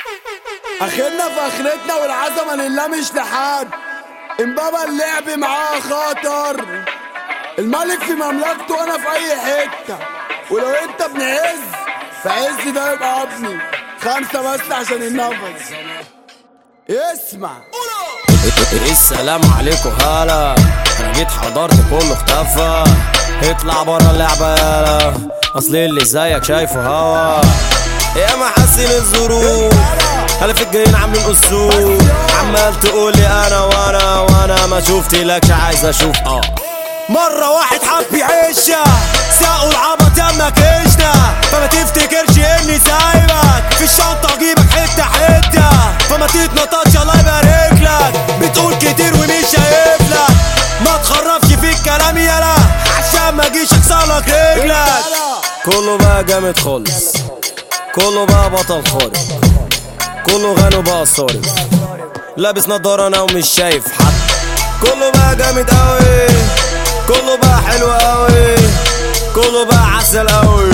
اخرنا في اخرتنا والعظمه لله مش لحد امبابا اللعب معاه خطر الملك في مملكته وانا في اي حته ولو انت ابن عز فعز ده يبقى ابني خمسه بس عشان النفس اسمع السلام عليكم هلا انا جيت حضرت كله اختفى اطلع برا اللعبة يالا اصل اللي زيك شايفه هوا يا محاسن الظروف هلفت جايين عاملين اسود عمال تقولي انا وانا وانا ما شفتلكش عايز اشوف اه مرة واحد حب يعيشها ساقوا العبط يمك عيشنا فما تفتكرش اني سايبك في الشنطة اجيبك حتة حتة فما تتنططش الله يبارك لك بتقول كتير ومش شايف لك ما تخرفش في الكلام يالا عشان ما اجيش اكسرلك رجلك كله بقى جامد خالص كله بقى بطل خارق كله غني بقى صارف لابس نضارة انا ومش شايف حد كله بقى جامد قوي كله بقى حلو قوي كله بقى عسل قوي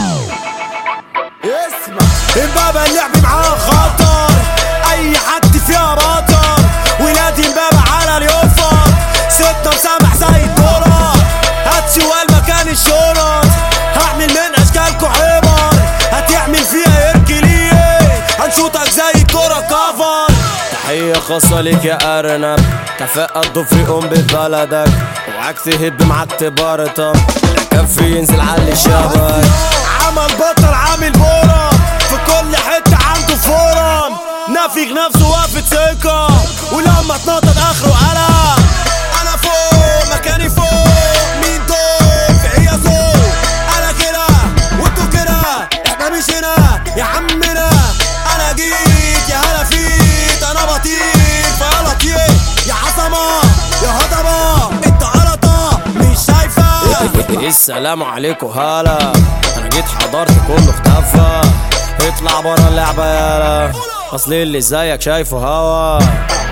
اسمع امبابا اللعب معاه خطر اي حد فيها بطل ولادي امبابا على اليوفر ستة مسامح زي الدولار هات سؤال مكان الشرط هعمل من اشكالكوا حمر هتعمل فيها هركليه هنشوطك زي الكرة كفر تحية خاصة ليك يا أرنب كفاءة تضيف أم ببلدك اوعاك تهب معاك تبارطك الكف ينزل على الشبك عمل بطل عامل بورم في كل حتة عنده فورم نافخ نفسه وقفة ثقة ولما تنطط آخره قلم أنا فوق مكاني فوق مين دول في هي ذوق أنا كده وانتوا كده احنا مش هنا يا عمنا أنا جيت يا هلا فيك أنا بطير فيلا طير يا عظمة يا هضبة انت غلطة مش شايفة السلام عليكم هلا انا جيت حضرت كله اختفى اطلع برا اللعبة يالا اصل اللي زيك شايفه هوا